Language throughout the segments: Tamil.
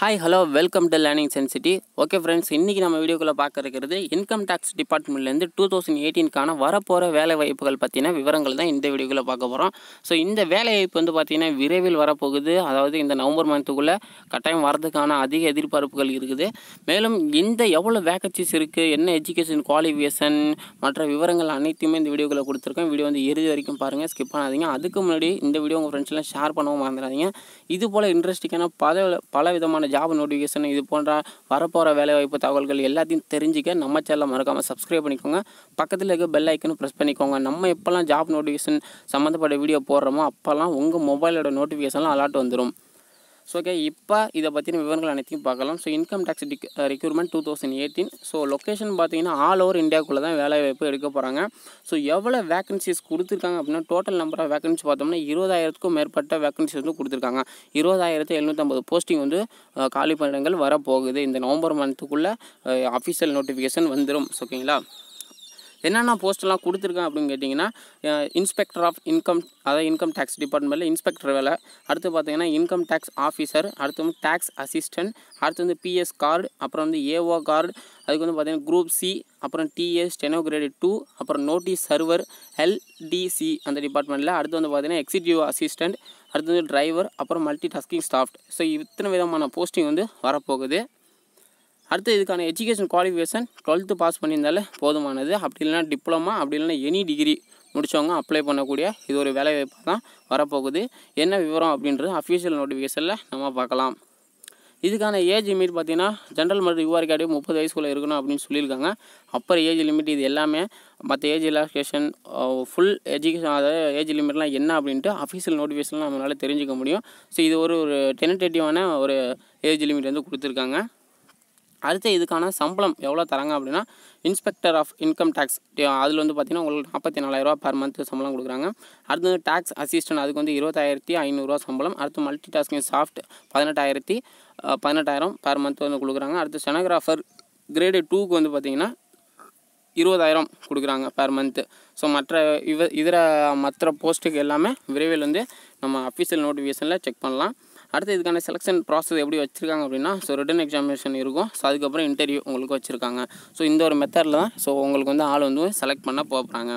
hi hello welcome to learning sensity okay friends இன்றைக்கி நம்ம வீடியோக்குள்ளே பார்க்க இருக்கிறது இன்கம் டேக்ஸ் டிபார்ட்மெண்ட்லேருந்து டூ தௌசண்ட் எயிட்டீனுக்கான வரப்போகிற வேலை வாய்ப்புகள் பற்றின விவரங்கள் தான் இந்த வீடியோக்குள்ளே பார்க்க போகிறோம் ஸோ இந்த வேலை வாய்ப்பு வந்து பார்த்திங்கன்னா விரைவில் வரப்போகுது அதாவது இந்த நவம்பர் மந்த்துக்குள்ளே கட்டாயம் வரதுக்கான அதிக எதிர்பார்ப்புகள் இருக்குது மேலும் இந்த எவ்வளோ வேகன்சிஸ் இருக்குது என்ன எஜுகேஷன் குவாலிஃபிகேஷன் மற்ற விவரங்கள் அனைத்துமே இந்த வீடியோக்குள்ளே கொடுத்துருக்கேன் வீடியோ வந்து இறுதி வரைக்கும் பாருங்கள் ஸ்கிப் பண்ணாதீங்க அதுக்கு முன்னாடி இந்த வீடியோ உங்கள் ஃப்ரெண்ட்ஸ்லாம் ஷேர் பண்ணவும் மறந்துடாதீங்க இது போல் இன்ட்ரெஸ்டிங்கான பல பல விதமான ஜாப் நோட்டிஃபிகேஷன் இது போன்ற வரப்போகிற வேலைவாய்ப்பு தகவல்கள் எல்லாத்தையும் தெரிஞ்சுக்க நம்ம சேனலை மறக்காமல் சப்ஸ்கிரைப் பண்ணிக்கோங்க பக்கத்தில் இருக்க பெல் ஐக்கனும் ப்ரெஸ் பண்ணிக்கோங்க நம்ம எப்போல்லாம் ஜாப் நோட்டிஃபிகேஷன் சம்மந்தப்பட்ட வீடியோ போடுறோமோ அப்போல்லாம் உங்கள் மொபைலோட நோட்டிஃபிகேஷன்லாம் அலர்ட் வந்துடும் ஸோ ஓகே இப்போ இதை பற்றின விவரங்கள் அனைத்தையும் பார்க்கலாம் ஸோ இன்கம் டேக்ஸ் டிக் requirement two thousand eighteen so location பார்த்தீங்கன்னா ஆல் ஓவர் இந்தியாவுக்குள்ளே தான் வேலை வாய்ப்பு எடுக்க போகிறாங்க ஸோ எவ்வளோ வேகன்சிஸ் கொடுத்துருக்காங்க அப்படின்னா டோட்டல் நம்பர் ஆஃப் வேகன்சி பார்த்தோம்னா இருபதாயிரத்துக்கும் மேற்பட்ட வேகன்சிஸ் வந்து கொடுத்துருக்காங்க இருபதாயிரத்து எழுநூற்றம்பது போஸ்டிங் வந்து அஹ், காலி பணியிடங்கள் வரப்போகுது இந்த நவம்பர் மந்த்துக்குள்ளே அஃபிஷியல் நோட்டிஃபிகேஷன் வந்துடும் ஓகேங்களா என்னென்ன போஸ்ட்லாம் கொடுத்துருக்கேன் அப்படின்னு கேட்டிங்கன்னா இன்ஸ்பெக்டர் ஆஃப் இன்கம் அதாவது இன்கம் டேக்ஸ் டிபார்ட்மெண்ட்டில் இன்ஸ்பெக்டர் வேலை அடுத்து பார்த்தீங்கன்னா இன்கம் டேக்ஸ் ஆஃபீஸர் அடுத்து வந்து டேக்ஸ் அசிஸ்டன்ட் அடுத்து வந்து பிஎஸ் கார்டு அப்புறம் வந்து ஏஓ கார்டு அதுக்கு வந்து பார்த்தீங்கன்னா குரூப் சி அப்புறம் டிஎஸ் ஸ்டெனோகிரேடு டூ அப்புறம் நோட்டீஸ் சர்வர் எல்டிசி அந்த டிபார்ட்மெண்ட்டில் அடுத்து வந்து பார்த்தீங்கன்னா எக்ஸிக்யூட்டிவ் அசிஸ்டன்ட் அடுத்து வந்து டிரைவர் அப்புறம் மல்டி டாஸ்கிங் ஸ்டாஃப் ஸோ இத்தனை விதமான போஸ்டிங் வந்து வரப்போகுது அடுத்து இதுக்கான எஜுகேஷன் குவாலிஃபிகேஷன் டுவெல்த்து பாஸ் பண்ணியிருந்தாலே போதுமானது அப்படி இல்லைனா டிப்ளமா அப்படி இல்லைனா எனி டிகிரி முடித்தவங்க அப்ளை பண்ணக்கூடிய இது ஒரு வேலை வாய்ப்பாக தான் வரப்போகுது என்ன விவரம் அப்படின்றது அஃபீஷியல் நோட்டிஃபிகேஷனில் நம்ம பார்க்கலாம் இதுக்கான ஏஜ் லிமிட் பார்த்தீங்கன்னா ஜென்ரல் மற்றும் யூஆர் கேட்டே முப்பது வயசுக்குள்ளே இருக்கணும் அப்படின்னு சொல்லியிருக்காங்க அப்புறம் ஏஜ் லிமிட் இது எல்லாமே மற்ற ஏஜ் ரிலாக்ஸேஷன் ஃபுல் எஜுகேஷன் அதாவது ஏஜ் லிமிட்லாம் என்ன அப்படின்ட்டு அஃபீஷியல் நோட்டிஃபிகேஷன்லாம் நம்மளால் தெரிஞ்சுக்க முடியும் ஸோ இது ஒரு ஒரு டென்டேட்டிவான ஒரு ஏஜ் லிமிட் வந்து கொடுத்துருக்காங்க அடுத்து இதுக்கான சம்பளம் எவ்வளோ தராங்க அப்படின்னா இன்ஸ்பெக்டர் ஆஃப் இன்கம் டேக்ஸ் அதில் வந்து பார்த்திங்கன்னா உங்களுக்கு நாற்பத்தி நாலாயிரரூவா பர் மந்த் சம்பளம் கொடுக்குறாங்க அடுத்து வந்து டேக்ஸ் அசிஸ்டன்ட் அதுக்கு வந்து இருபத்தாயிரத்தி ஐநூறுரூவா சம்பளம் அடுத்து மல்டி டாஸ்கிங் சாஃப்ட் பதினெட்டாயிரத்தி அஹ், பதினெட்டாயிரம் பர் மந்த் வந்து கொடுக்குறாங்க அடுத்து ஸ்டெனோகிராஃபர் கிரேடு டூக்கு வந்து பார்த்திங்கன்னா இருபதாயிரம் கொடுக்குறாங்க பர் மந்த்து ஸோ மற்ற இவ இதர மற்ற போஸ்ட்டுக்கு எல்லாமே விரைவில் வந்து நம்ம அஃபீஷியல் நோட்டிஃபிகேஷனில் செக் பண்ணலாம் அடுத்து இதுக்கான செலெக்ஷன் ப்ராசஸ் எப்படி வச்சுருக்காங்க அப்படின்னா ஸோ ரிட்டன் எக்ஸாமினேஷன் இருக்கும் ஸோ அதுக்கப்புறம் இன்டர்வியூ உங்களுக்கு வச்சுருக்காங்க ஸோ இந்த ஒரு மெத்தடில் தான் ஸோ உங்களுக்கு வந்து ஆள் வந்து செலக்ட் பண்ண போகிறாங்க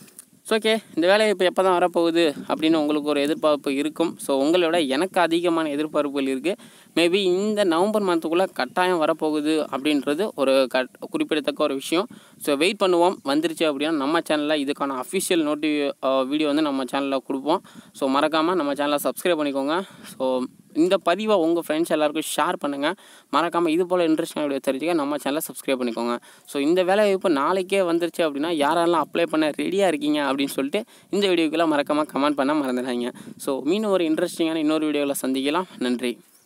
ஸோ ஓகே இந்த வேலை இப்போ எப்போ தான் வரப்போகுது அப்படின்னு உங்களுக்கு ஒரு எதிர்பார்ப்பு இருக்கும் ஸோ உங்களோட எனக்கு அதிகமான எதிர்பார்ப்புகள் இருக்குது மேபி இந்த நவம்பர் மந்த்துக்குள்ளே கட்டாயம் வரப்போகுது அப்படின்றது ஒரு க குறிப்பிடத்தக்க ஒரு விஷயம் ஸோ வெயிட் பண்ணுவோம் வந்துருச்சு அப்படின்னா நம்ம சேனலில் இதுக்கான அஃபிஷியல் நோட்டி வீடியோ வந்து நம்ம சேனலில் கொடுப்போம் ஸோ மறக்காமல் நம்ம சேனலை சப்ஸ்கிரைப் பண்ணிக்கோங்க ஸோ இந்த பதிவை உங்கள் ஃப்ரெண்ட்ஸ் எல்லாருக்கும் ஷேர் பண்ணுங்கள் மறக்காமல் இது போல் இன்ட்ரெஸ்டான வீடியோ தெரிஞ்சுக்க நம்ம சேனலை சப்ஸ்கிரைப் பண்ணிக்கோங்க ஸோ இந்த வேலை வாய்ப்பு நாளைக்கே வந்துருச்சு அப்படின்னா யாரெல்லாம் அப்ளை பண்ண ரெடியாக இருக்கீங்க அப்படின்னு சொல்லிட்டு இந்த வீடியோக்குள்ளே மறக்காமல் கமெண்ட் பண்ண மறந்துடாதீங்க ஸோ மீண்டும் ஒரு இன்ட்ரெஸ்டிங்கான இன்னொரு வீடியோவில் சந்திக்கலாம் நன்றி